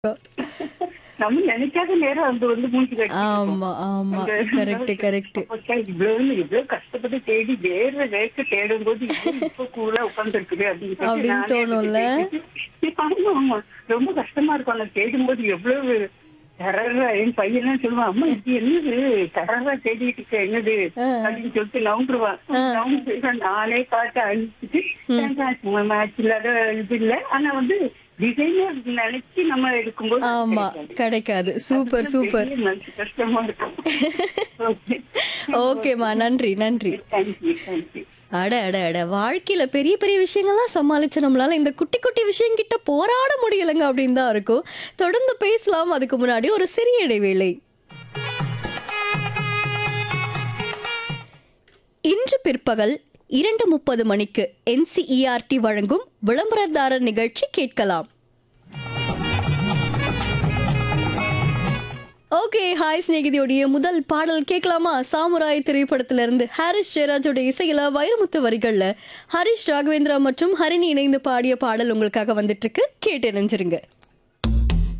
நம்ம நினைக்காத நேரம் அது வந்து மூஞ்சி கட்டிட்டு இருக்கும். ஆமா ஆமா அந்த- கரெக்ட் கரெக்ட் அப்போ இவ்வளவு இவ்வளவு கஷ்டப்பட்டு தேடி வேற வேர்க்க தேடும் போது இது இப்ப கூலா உட்கார்ந்து இருக்குது அப்படின்னு சொல்லிட்டு அப்படின்னு நானே தோணும்ல? அதுக்கு ஆமா ஆமா ரொம்ப கஷ்டமா இருக்கும் அந்த தேடும் போது எவ்வளவு டெரரா என் பையன் சொல்லுவான் அம்மா இது என்னது டெரரா தேடிட்டு இருக்க என்னது அப்படின்னு சொல்லிட்டு நவுண்டுருவான் நவுண்டு நானே பார்த்து அழிச்சிட்டு மேட்ச் இல்லாத இது இல்ல ஆனா வந்து டிசைனர் நினைச்சு நம்ம எடுக்கும்போது அது ஆமா கிடைக்காது. கிடைக்காது சூப்பர் சூப்பர் பெரிய மனசு கஷ்டமா இருக்கும் ஓகே ஓகேம்மா நன்றி நன்றி தேங்க்யூ தேங்க்யூ அட அட அட வாழ்க்கையில பெரிய பெரிய விஷயங்கள்லாம் சமாளிச்சு நம்மளால இந்த குட்டி குட்டி விஷயம் கிட்ட போராட முடியலங்க அப்படின்னு தான் இருக்கும் தொடர்ந்து பேசலாம் அதுக்கு முன்னாடி ஒரு சிறிய இடைவேளை இன்று பிற்பகல் இரண்டு முப்பது மணிக்கு என்சிஇஆர்டி வழங்கும் விளம்பரதாரர் நிகழ்ச்சி கேட்கலாம் ஓகே ஹாய் சிநேகிதியோடைய முதல் பாடல் கேட்கலாமா சாமுராய் திரைப்படத்திலிருந்து ஹாரிஸ் ஜெயராஜோட இசையில வைரமுத்து வரிகள்ல ஹரிஷ் ராகவேந்திரா மற்றும் ஹரிணி இணைந்து பாடிய பாடல் உங்களுக்காக வந்துட்டு இருக்கு கேட்டு நினைஞ்சிருங்க